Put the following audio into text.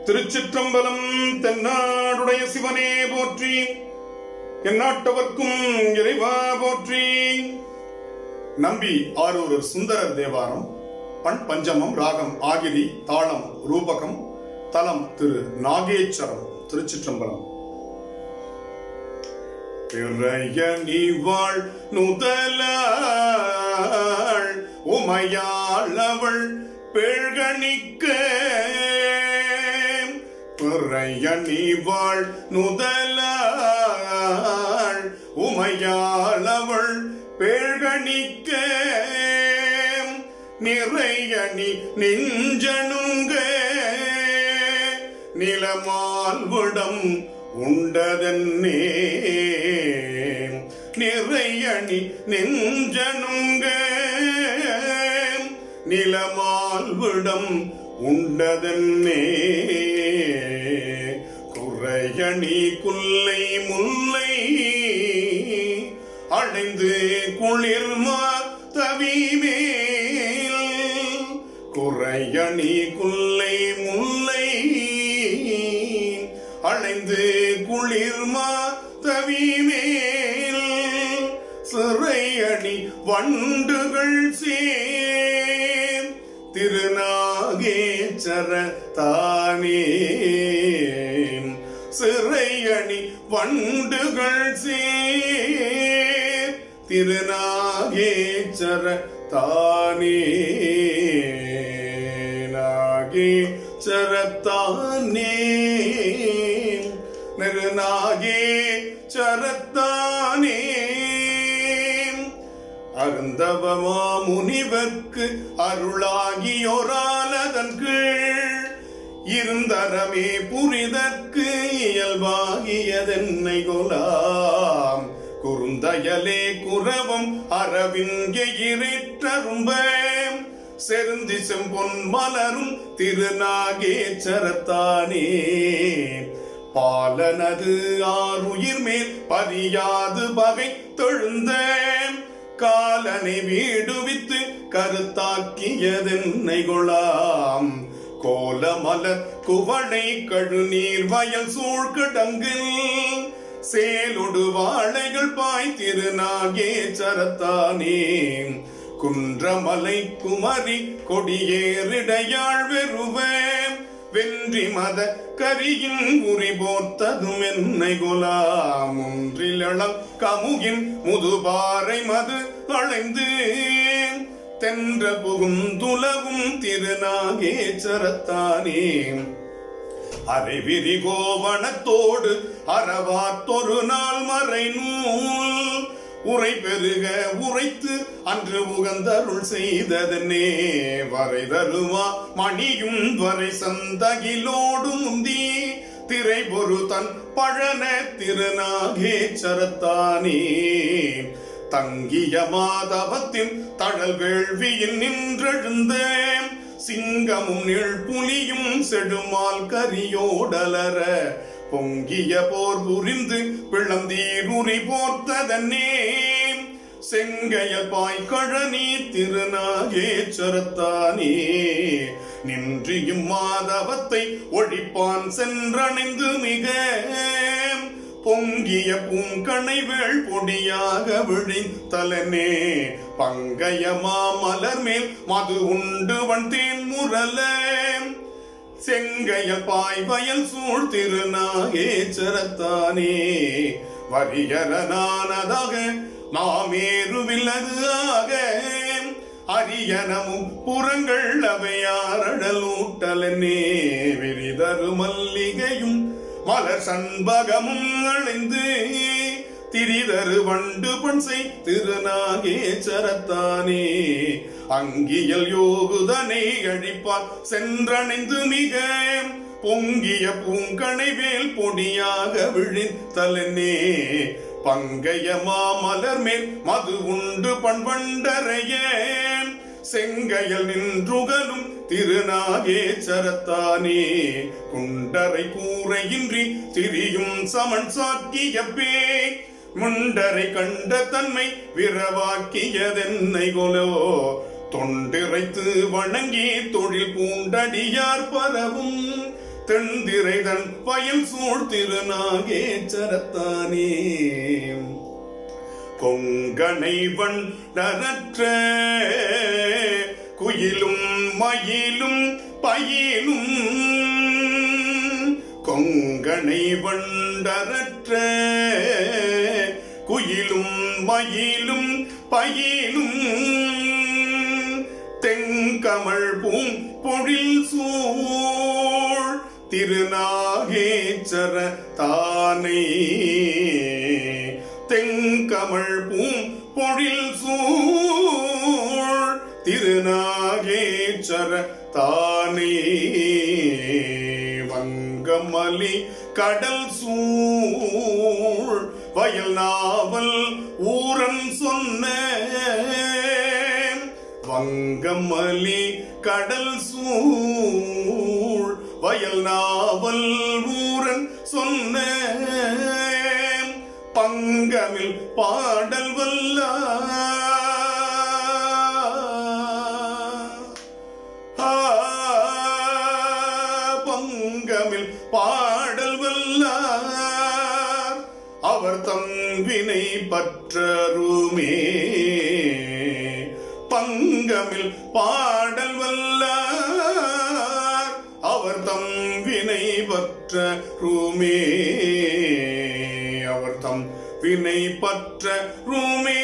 திருச்சிற்றம்பலம் தென்னாடுடைய சிவனே போற்றி எந்நாட்டவர்க்கும் இறைவா போற்றி நம்பி ஆரூரர் சுந்தரர் தேவாரம் பண் பஞ்சமம் ராகம் ஆகிரி தாளம் ரூபகம் தலம் திரு நாகேஸ்வரம் திருச்சிற்றம்பலம் பிறைய நீவாள் நுதலாள் உமையாள் அவள் பெழ்கணிக்க பிறைய நீவாள் நுதலாள் உமையாள் அவள் பெழ்கணிக்க நிறையணி நெஞ்சணுங்க நிலமால் விடம் உண்டதன்னே நிறையணி நெஞ்சணுங்க நிலமால் விடம் உண்டதன்னே குறையணி குல்லை முல்லை அடைந்து குளிர்மா தவிமேல் குறையணி குல்லை முல்லை அணைந்து குளிர்மா தவிமேல் சிறையணி வண்டுகள் சேர் திருநாகேச்சர தானே சிறையணி வண்டுகள் சேர் திருநாகேச்சர தானே நாகே சரத்தானே நெருநாகே சரத்தானே அருந்தவமா முனிவர்க்கு அருளாகியோராலதன் கீழ் இருந்தரமே புரிதற்கு இயல்பாகியதென்னை கொலாம் குறுந்தயலே குரவம் அரவிங்கெயிரிற்றரும்ப செருந்தி செம்பொன் மலரும் திருநாகேச்சரத்தானே பாலனது ஆறுயிர் மேல் பரியாது பகை தொழுந்த காலனை வீடுவித்து கருத்தாக்கியதென்னை கொளாம் கோலமலர் குவளை கழுநீர் வயல் சூழ்கிடங்கில் சேலொடு வாழைகள் பாய் திருநாகேச்சரத்தானே குன்றமலை குமரி கொடியேறிடையாள் வெறுவேம் வென்றி மத கரியின் உரி போர்த்ததும் என்னை கொலாம் ஒன்றிலளம் கமுகின் முதுபாறை மது அழைந்து தென்ற புகும் துலவும் திருநாகேச்சரத்தானே அரைவிரி கோவணத்தோடு அறவாத்தொரு நாள் மறை நூல் உரை பெருக உரைத்து அன்று உகந்தருள் செய்ததனே வரை தருவா மணியும் வரை சந்தகிலோடு முந்தி திரை பொரு தன் பழன திருநாகேச்சரத்தானே தங்கிய மாதவத்தின் தழல் வேள்வியில் நின்றெழுந்த சிங்கமும் புலியும் செடுமால் கரியோடலர பொங்கிய போர் புரிந்து பிளந்தீருரி போர்த்ததன்னே செங்கைய பாய்கழனி திருநாகேச்சரத்தானே நின்றியும் மாதவத்தை ஒழிப்பான் சென்றணைந்து மிக பொங்கிய பூங்கணை வேள் பொடியாக விழித்தலனே பங்கைய மாமலர் மேல் மது உண்டு வந்தேன் முரல செங்கைய பாய் வயல் சூழ் திருநாகேச்சரத்தானே வரியரனானதாக நாமேருவில் அது ஆக அரியனமும் புறங்கள் அவையாரடல் ஊட்டலனே விரிதரு மல்லிகையும் மலர் சண்பகமும் அழைந்து திரிதரு வண்டு பண்சை திருநாகேச்சரத்தானே அங்கியல் யோகுதனை அழிப்பார் சென்றணைந்து மிக பொங்கிய பூங்கணை வேல் பொடியாக விழித்தலனே பங்கைய மாமலர் மேல் மது உண்டு பண்பண்டரைய செங்கையல் நின்றுகலும் திருநாகேச்சரத்தானே குண்டரை கூரையின்றி திரியும் சமன் சாக்கிய பே முண்டரை கண்ட தன்மை விரவாக்கியதென்னை கொலோ தொண்டிரைத்து வணங்கி தொழில் பூண்டடியார் பரவும் தென்திரைதன் வயல் சூழ் திருநாகேச்சரத்தானே கொங்கனை வண்டரற்ற குயிலும் மயிலும் பயிலும் கொங்கனை வண்டரற்ற குயிலும் மயிலும் பயிலும் தெங்கமள் பூம் பொழில் சூழ் திருநாகேச்சர தானே தெங்கமள் பூம் பொழில் சூழ் திருநாகேச்சர தானே வங்கமலி கடல் சூழ் வயல் நாவல் ஊரன் சொன்ன வங்கமலி கடல் சூழ் வயல் நாவல் ஊரன் சொன்ன பங்கமில் பாடல் வல்ல பங்கமில் பாடல் வல்லார் அவர் தம் வினை பற்றருமே பங்கமில் பாடல் வல்லார் அவர் தம் வினை பற்றருமே அவர் தம் வினை பற்ற ரூமே